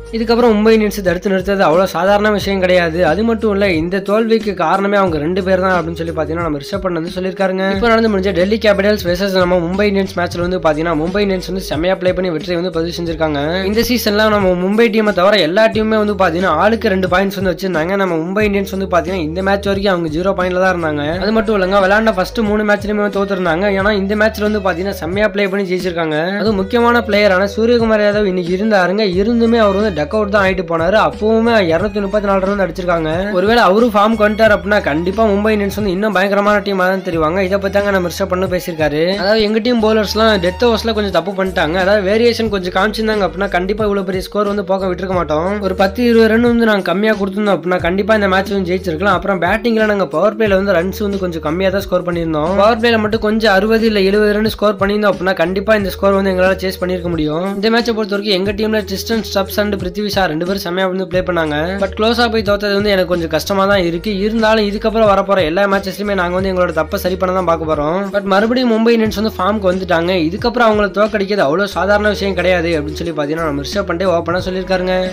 இதுக்கப்புறம் மும்பை இந்தியன்ஸ் தடுத்து நிறுத்தது அவ்வளோ சாதாரண விஷயம் கிடையாது அது மட்டும் இல்லை இந்த தோல்விக்கு காரணமே அவங்க ரெண்டு பேர் தான் அப்படின்னு சொல்லி பார்த்தீங்கன்னா நம்ம ரிஷப் பண்ண வந்து சொல்லியிருக்காருங்க இப்போ நடந்து முடிஞ்ச டெல்லி கேபிட்டல்ஸ் வெர்சஸ் நம்ம மும்பை இந்தியன்ஸ் மேட்ச்ல வந்து பார்த்தீங்கன்னா மும்பை இந்தியன்ஸ் வந்து செம்மையா ப்ளே பண்ணி வெற்றியை வந்து பதிவு செஞ்சிருக்காங்க இந்த சீசன்ல நம்ம மும்பை டீமை தவிர எல்லா டீமுமே வந்து பார்த்தீங்கன்னா ஆளுக்கு ரெண்டு பாயிண்ட்ஸ் வந்து வச்சிருந்தாங்க நம்ம மும்பை இந்தியன்ஸ் வந்து பார்த்தீங்கன்னா இந்த மேட்ச் வரைக்கும் அவங்க ஜீரோ பாயிண்ட்ல தான் இருந்தாங்க அது மட்டும் இல்லைங்க விளையாண்ட ஃபர்ஸ்ட் மூணு மேட்ச்லயுமே தோத்துருந்தாங்க ஏன்னா இந்த மேட்ச்ல வந்து பார்த்தீங்கன்னா செம்மையா ப்ளே பண்ணி ஜெயிச்சிருக்காங்க அது முக்கியமான பிளேயரான சூரியகுமார் யாதவ் இன்னைக்கு இருந்தாருங்க இருந்துமே அவர் வந்து டக் அவுட் தான் ஆயிட்டு போனாரு அப்பவுமே இருநூத்தி முப்பத்தி நாலு ரன் அடிச்சிருக்காங்க ஒருவேளை அவரும் ஃபார்ம் வந்துட்டார் அப்படின்னா கண்டிப்பா மும்பை இந்தியன்ஸ் வந்து இன்னும் பயங்கரமான டீம் தான் தெரிவாங்க இதை பத்தி தாங்க நம்ம ரிஷப் பண்ண பேசியிருக்காரு அதாவது எங்க டீம் பவுலர்ஸ்லாம் டெத் ஓவர்ஸ்ல கொஞ்சம் தப்பு பண்ணிட்டாங்க அதாவது வேரியேஷன் கொஞ்சம் காமிச்சிருந்தாங்க அப்படின்னா கண்டிப்பா இவ்வளவு பெரிய ஸ்கோர் வந்து போக விட்டுருக்க மாட்டோம் ஒரு பத்து இருபது ரன் வந்து நாங்க கம்மியா கொடுத்துருந்தோம் அப்படின்னா கண்டிப்பா இந்த மேட்ச் வந்து ஜெயிச்சிருக்கலாம் அப்புறம் பேட்டிங்ல நாங்க பவர் பிளேல வந்து ரன்ஸ் வந்து கொஞ்சம் கம்மியா தான் ஸ்கோர் பண்ணியிருந்தோம் பவர் பிளேல மட்டும் கொஞ்சம் அறுபது இல்ல எழுபது ரன் ஸ்கோர் பண்ணியிருந்தோம் அப்படின்னா கண்டிப்பா இந்த ஸ்கோர் வந்து எங்களால சேஸ் பண்ணிருக்க முடியும் இந்த மேட்சை பொறுத்த வரைக்கும் எங்க டீம்ல Tristan Stubs and Prithvi Shaw ரெண்டு பேரும் செம்மையா வந்து ப்ளே பண்ணாங்க பட் க்ளோஸா போய் தோத்தது வந்து எனக்கு கொஞ்சம் கஷ்டமா தான் இருக்கு இருந்தாலும் இதுக்கப்புறம் வரப்போற எல்லா மேட்சஸ்லயுமே நாங்க வந்து எங்களோட தப்பை சரி பண்ண தான் பார்க்க போறோம் பட் மறுபடியும் மும்பை இந்தியன்ஸ் வந்து ஃபார்முக்கு வந்துட்டாங்க இதுக்கப்புறம் அவங்கள தோக்கடிக்கிறது அவ்வளவு சாதாரண விஷயம் கிடையாது அப்படின்னு சொல்லி பாத்தீங்கன்னா நம்ம ரிஷப் பண்ணிட்டு ஓப்பனா சொல்லியிருக்காருங்க